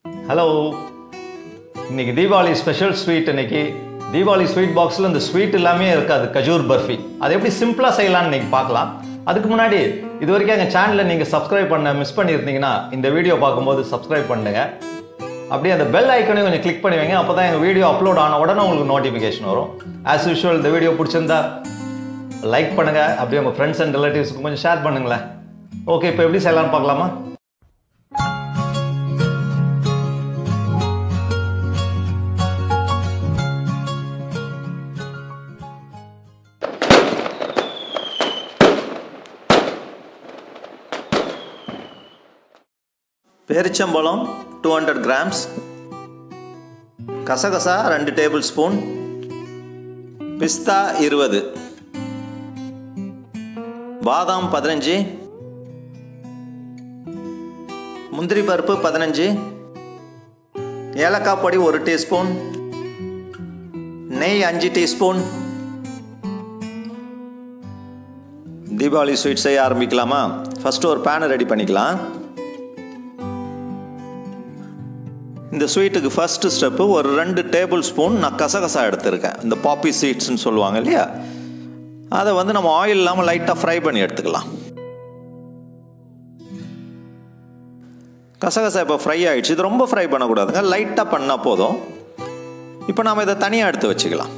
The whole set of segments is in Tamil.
ஹலோ இன்னைக்கு தீபாவளி ஸ்பெஷல் ஸ்வீட் இன்னைக்கு தீபாவளி ஸ்வீட் பாக்ஸில் இந்த ஸ்வீட் எல்லாமே இருக்காது கஜூர் பர்ஃபி அதை எப்படி சிம்பிளாக செய்யலாம்னு இன்னைக்கு பார்க்கலாம் அதுக்கு முன்னாடி இது வரைக்கும் எங்கள் சேனலை நீங்கள் சப்ஸ்கிரைப் பண்ண மிஸ் பண்ணியிருந்தீங்கன்னா இந்த வீடியோ பார்க்கும்போது சப்ஸ்கிரைப் பண்ணுங்க அப்படியே அந்த பெல் ஐக்கனையும் கொஞ்சம் கிளிக் பண்ணி வைங்க அப்போ தான் எங்கள் வீடியோ அப்லோட் ஆன உடனே உங்களுக்கு நோட்டிஃபிகேஷன் வரும் ஆஸ் யூஷுவல் இந்த வீடியோ பிடிச்சிருந்தா லைக் பண்ணுங்க அப்படியே உங்கள் ஃப்ரெண்ட்ஸ் அண்ட் ரிலேட்டிவ்ஸ்க்கு கொஞ்சம் ஷேர் பண்ணுங்களேன் ஓகே இப்போ எப்படி செய்யலாம்னு பார்க்கலாமா பேரிச்சம்பழம் டூ ஹண்ட்ரட் கிராம்ஸ் கசகசா ரெண்டு டேபிள் ஸ்பூன் பிஸ்தா இருபது பாதாம் பதினஞ்சு முந்திரி பருப்பு பதினஞ்சு ஏலக்காய் பொடி ஒரு டீஸ்பூன் நெய் அஞ்சு டீஸ்பூன் தீபாவளி ஸ்வீட் செய்ய ஆரம்பிக்கலாமா ஃபர்ஸ்ட் ஒரு பேனை ரெடி பண்ணிக்கலாம் இந்த ஸ்வீட்டுக்கு ஃபர்ஸ்ட் ஸ்டெப்பு ஒரு ரெண்டு டேபிள் ஸ்பூன் நான் கசகசா எடுத்திருக்கேன் இந்த பாப்பி சீட்ஸ்னு சொல்லுவாங்க இல்லையா அதை வந்து நம்ம ஆயில் இல்லாமல் லைட்டாக ஃப்ரை பண்ணி எடுத்துக்கலாம் கசகசா இப்போ ஃப்ரை ஆயிடுச்சு இது ரொம்ப ஃப்ரை பண்ணக்கூடாதுங்க லைட்டாக பண்ணால் போதும் இப்போ நாம் இதை தனியாக எடுத்து வச்சுக்கலாம்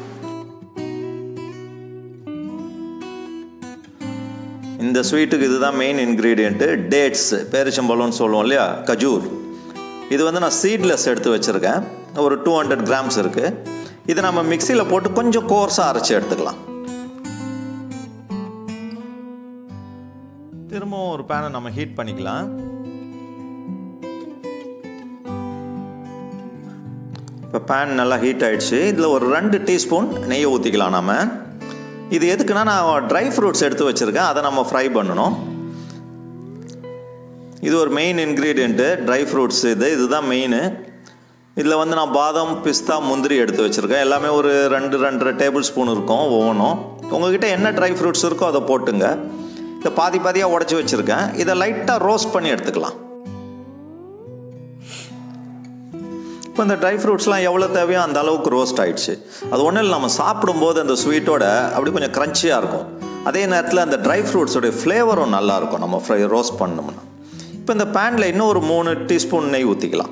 இந்த ஸ்வீட்டுக்கு இதுதான் மெயின் இன்க்ரீடியண்ட்டு டேட்ஸ் பேரிச்சம்பழம்னு சொல்லுவோம் இல்லையா கஜூர் இது வந்து நான் சீட்லெஸ் எடுத்து வச்சுருக்கேன் ஒரு டூ ஹண்ட்ரட் கிராம்ஸ் இருக்குது இதை நம்ம மிக்சியில் போட்டு கொஞ்சம் கோர்ஸாக அரைச்சி எடுத்துக்கலாம் திரும்பவும் ஒரு பேனை நம்ம ஹீட் பண்ணிக்கலாம் இப்போ பேன் நல்லா ஹீட் ஆயிடுச்சு இதில் ஒரு ரெண்டு டீஸ்பூன் நெய்யை ஊற்றிக்கலாம் நம்ம இது எதுக்குன்னா நான் ட்ரை ஃப்ரூட்ஸ் எடுத்து வச்சுருக்கேன் அதை நம்ம ஃப்ரை பண்ணணும் இது ஒரு மெயின் இன்க்ரீடியண்ட்டு ட்ரை ஃப்ரூட்ஸ் இது இதுதான் மெயின் இதில் வந்து நான் பாதாம் பிஸ்தா முந்திரி எடுத்து வச்சுருக்கேன் எல்லாமே ஒரு ரெண்டு ரெண்டரை டேபிள் ஸ்பூன் இருக்கும் ஒவ்வொன்றும் உங்ககிட்ட என்ன ட்ரை ஃப்ரூட்ஸ் இருக்கோ அதை போட்டுங்க இதை பாதி பாதியாக உடச்சி வச்சுருக்கேன் இதை லைட்டாக ரோஸ்ட் பண்ணி எடுத்துக்கலாம் இப்போ இந்த ட்ரை ஃப்ரூட்ஸ்லாம் எவ்வளோ தேவையோ அந்த அளவுக்கு ரோஸ்ட் ஆயிடுச்சு அது ஒன்றும் இல்லை நம்ம சாப்பிடும்போது அந்த ஸ்வீட்டோட அப்படி கொஞ்சம் க்ரன்ச்சியாக இருக்கும் அதே நேரத்தில் அந்த ட்ரை ஃப்ரூட்ஸோடைய ஃப்ளேவரும் நல்லாயிருக்கும் நம்ம ஃப்ரை ரோஸ்ட் பண்ணோம்னா இப்போ இந்த பேனில் இன்னும் ஒரு மூணு டீஸ்பூன் நெய் ஊற்றிக்கலாம்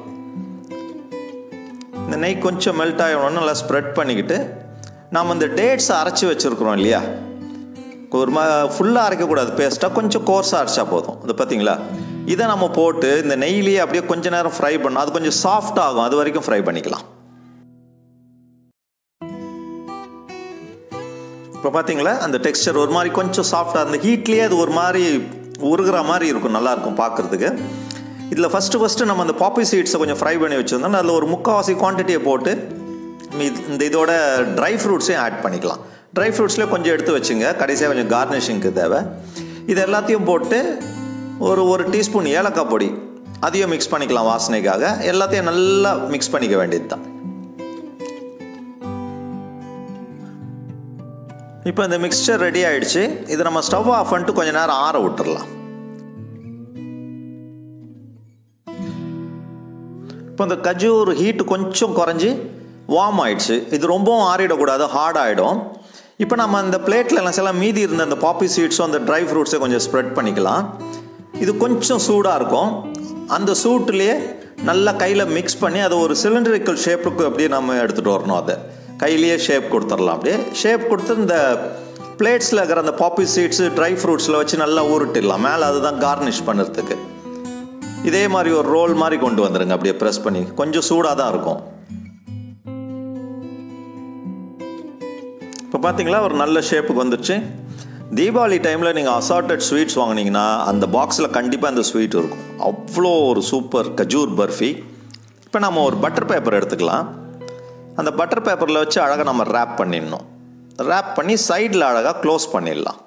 இந்த நெய் கொஞ்சம் மெல்ட் ஆகணும்னு நல்லா ஸ்ப்ரெட் பண்ணிக்கிட்டு நாம் இந்த டேட்ஸ் அரைச்சி வச்சுருக்குறோம் இல்லையா ஒரு மா ஃபுல்லாக அரைக்கக்கூடாது பேஸ்ட்டாக கொஞ்சம் கோர்ஸாக அரைச்சா போதும் இது பார்த்தீங்களா இதை நம்ம போட்டு இந்த நெய்லேயே அப்படியே கொஞ்ச நேரம் ஃப்ரை பண்ணணும் அது கொஞ்சம் சாஃப்ட் ஆகும் அது வரைக்கும் ஃப்ரை பண்ணிக்கலாம் இப்போ பார்த்தீங்களா அந்த டெக்ஸ்டர் ஒரு மாதிரி கொஞ்சம் சாஃப்டாக அந்த ஹீட்லேயே அது ஒரு மாதிரி உருகிற மாதிரி இருக்கும் நல்லாயிருக்கும் பார்க்குறதுக்கு இதில் ஃபஸ்ட்டு ஃபஸ்ட்டு நம்ம அந்த பாப்பி சீட்ஸை கொஞ்சம் ஃப்ரை பண்ணி வச்சுருந்தோம் அதில் ஒரு முக்கால்வாசி குவான்டிட்டியை போட்டு இந்த இதோட ட்ரை ஃப்ரூட்ஸையும் ஆட் பண்ணிக்கலாம் ட்ரை ஃப்ரூட்ஸ்லேயே கொஞ்சம் எடுத்து வச்சுங்க கடைசியாக கொஞ்சம் கார்னிஷிங்க்கு தேவை இது எல்லாத்தையும் போட்டு ஒரு ஒரு டீஸ்பூன் ஏலக்காய் பொடி அதையும் மிக்ஸ் பண்ணிக்கலாம் வாசனைக்காக எல்லாத்தையும் நல்லா மிக்ஸ் பண்ணிக்க வேண்டியது தான் இப்போ இந்த மிக்ஸ்சர் ரெடி ஆயிடுச்சு இது நம்ம ஸ்டவ் ஆஃப் பண்ணிட்டு கொஞ்ச நேரம் ஆற விட்டுறலாம் இப்போ இந்த கஜூர் ஹீட்டு கொஞ்சம் குறைஞ்சி வார்ம் ஆயிடுச்சு இது ரொம்பவும் ஆறிடக்கூடாது ஹார்ட் ஆகிடும் இப்போ நம்ம அந்த பிளேட்டில் எல்லாம் சில மீதி இருந்த அந்த பாப்பி சீட்ஸும் அந்த ட்ரை ஃப்ரூட்ஸை கொஞ்சம் ஸ்ப்ரெட் பண்ணிக்கலாம் இது கொஞ்சம் சூடாக இருக்கும் அந்த சூட்லேயே நல்லா கையில் மிக்ஸ் பண்ணி அதை ஒரு சிலிண்டரிக்கல் ஷேப்புக்கு அப்படியே நம்ம எடுத்துகிட்டு வரணும் அதை கையிலேயே ஷேப் கொடுத்துடலாம் அப்படியே ஷேப் கொடுத்து இந்த பிளேட்ஸில் இருக்கிற அந்த பாப்பி சீட்ஸு ட்ரை ஃப்ரூட்ஸில் வச்சு நல்லா ஊருட்டிடலாம் மேலே அதுதான் கார்னிஷ் பண்ணுறதுக்கு இதே மாதிரி ஒரு ரோல் மாதிரி கொண்டு வந்துடுங்க அப்படியே ப்ரெஸ் பண்ணி கொஞ்சம் சூடாக தான் இருக்கும் இப்போ பார்த்தீங்களா ஒரு நல்ல ஷேப்புக்கு வந்துடுச்சு தீபாவளி டைமில் நீங்கள் அசார்டட் ஸ்வீட்ஸ் வாங்கினீங்கன்னா அந்த பாக்ஸில் கண்டிப்பாக அந்த ஸ்வீட் இருக்கும் அவ்வளோ ஒரு சூப்பர் கஜூர் பர்ஃபி இப்போ நம்ம ஒரு பட்டர் பேப்பர் எடுத்துக்கலாம் அந்த பட்டர் பேப்பரில் வச்சு அழகாக நம்ம ரேப் பண்ணிடணும் ரேப் பண்ணி சைடில் அழகாக க்ளோஸ் பண்ணிடலாம்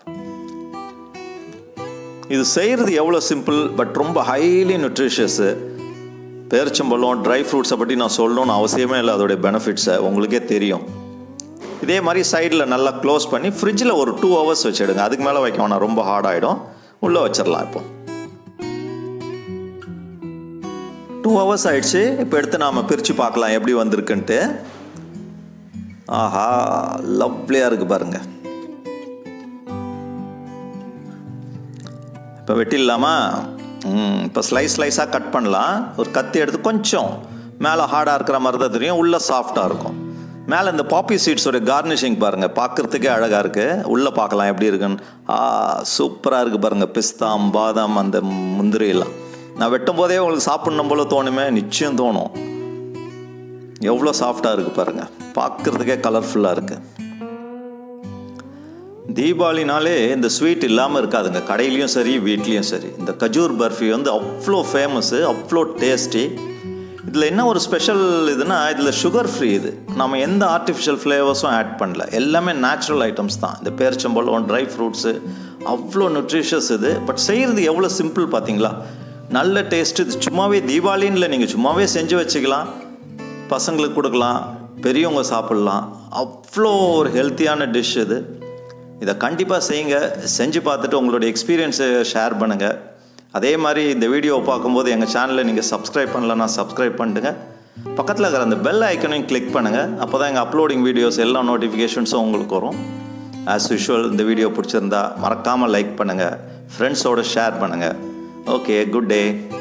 இது செய்கிறது எவ்வளோ சிம்பிள் பட் ரொம்ப ஹைலி நியூட்ரிஷியஸு பேரிச்சம்பழம் ட்ரை ஃப்ரூட்ஸை பற்றி நான் சொல்லணும்னு அவசியமே இல்லை அதோடைய பெனிஃபிட்ஸை உங்களுக்கே தெரியும் இதே மாதிரி சைடில் நல்லா க்ளோஸ் பண்ணி ஃப்ரிட்ஜில் ஒரு டூ ஹவர்ஸ் வச்சிடுங்க அதுக்கு மேலே வைக்க வேணாம் ரொம்ப ஹார்ட் ஆகிடும் உள்ளே வச்சிடலாம் இப்போ டூ ஹவர்ஸ் ஆயிடுச்சு இப்போ எடுத்து நாம் பிரித்து பார்க்கலாம் எப்படி வந்திருக்குன்ட்டு ஆஹா லவ்லியாக இருக்குது பாருங்கள் இப்போ வெட்டிடலாமா ம் இப்போ ஸ்லைஸ் ஸ்லைஸாக கட் பண்ணலாம் ஒரு கத்தி எடுத்து கொஞ்சம் மேலே ஹார்டாக இருக்கிற மாதிரி தான் தெரியும் உள்ளே சாஃப்டாக இருக்கும் மேலே இந்த பாப்பி சீட்ஸோட கார்னிஷிங் பாருங்கள் பார்க்குறதுக்கே அழகாக இருக்குது உள்ளே பார்க்கலாம் எப்படி இருக்குன்னு ஆ சூப்பராக இருக்குது பாருங்கள் பிஸ்தாம் பாதாம் அந்த முந்திரி எல்லாம் நான் வெட்டும் போதே உங்களுக்கு சாப்பிடணும் போல தோணுமே நிச்சயம் தோணும் எவ்வளோ சாஃப்டாக இருக்குது பாருங்கள் பார்க்குறதுக்கே கலர்ஃபுல்லாக இருக்குது தீபாவளினாலே இந்த ஸ்வீட் இல்லாமல் இருக்காதுங்க கடையிலையும் சரி வீட்லேயும் சரி இந்த கஜூர் பர்ஃபி வந்து அவ்வளோ ஃபேமஸ்ஸு அவ்வளோ டேஸ்டி இதில் என்ன ஒரு ஸ்பெஷல் இதுனா இதில் சுகர் ஃப்ரீ இது நம்ம எந்த ஆர்டிஃபிஷியல் ஃப்ளேவர்ஸும் ஆட் பண்ணல எல்லாமே நேச்சுரல் ஐட்டம்ஸ் தான் இந்த பேரிச்சம்பழம் ட்ரை ஃப்ரூட்ஸு அவ்வளோ நியூட்ரிஷியஸ் இது பட் செய்கிறது எவ்வளோ சிம்பிள் பார்த்தீங்களா நல்ல டேஸ்ட்டு இது சும்மாவே தீபாவளின்னு இல்லை நீங்கள் சும்மாவே செஞ்சு வச்சுக்கலாம் பசங்களுக்கு கொடுக்கலாம் பெரியவங்க சாப்பிட்லாம் அவ்வளோ ஒரு ஹெல்த்தியான டிஷ் இது இதை கண்டிப்பாக செய்யுங்க செஞ்சு பார்த்துட்டு உங்களுடைய எக்ஸ்பீரியன்ஸை ஷேர் பண்ணுங்கள் அதே மாதிரி இந்த வீடியோவை பார்க்கும்போது எங்கள் சேனலை நீங்கள் சப்ஸ்கிரைப் பண்ணலன்னா சப்ஸ்கிரைப் பண்ணிட்டுங்க பக்கத்தில் இருக்கிற அந்த பெல் ஐக்கனையும் கிளிக் பண்ணுங்கள் அப்போ தான் எங்கள் அப்லோடிங் வீடியோஸ் எல்லா நோட்டிஃபிகேஷன்ஸும் உங்களுக்கு வரும் ஆஸ் யூஷுவல் இந்த வீடியோ பிடிச்சிருந்தா மறக்காமல் லைக் பண்ணுங்கள் ஃப்ரெண்ட்ஸோடு ஷேர் பண்ணுங்கள் ஓகே குட் டே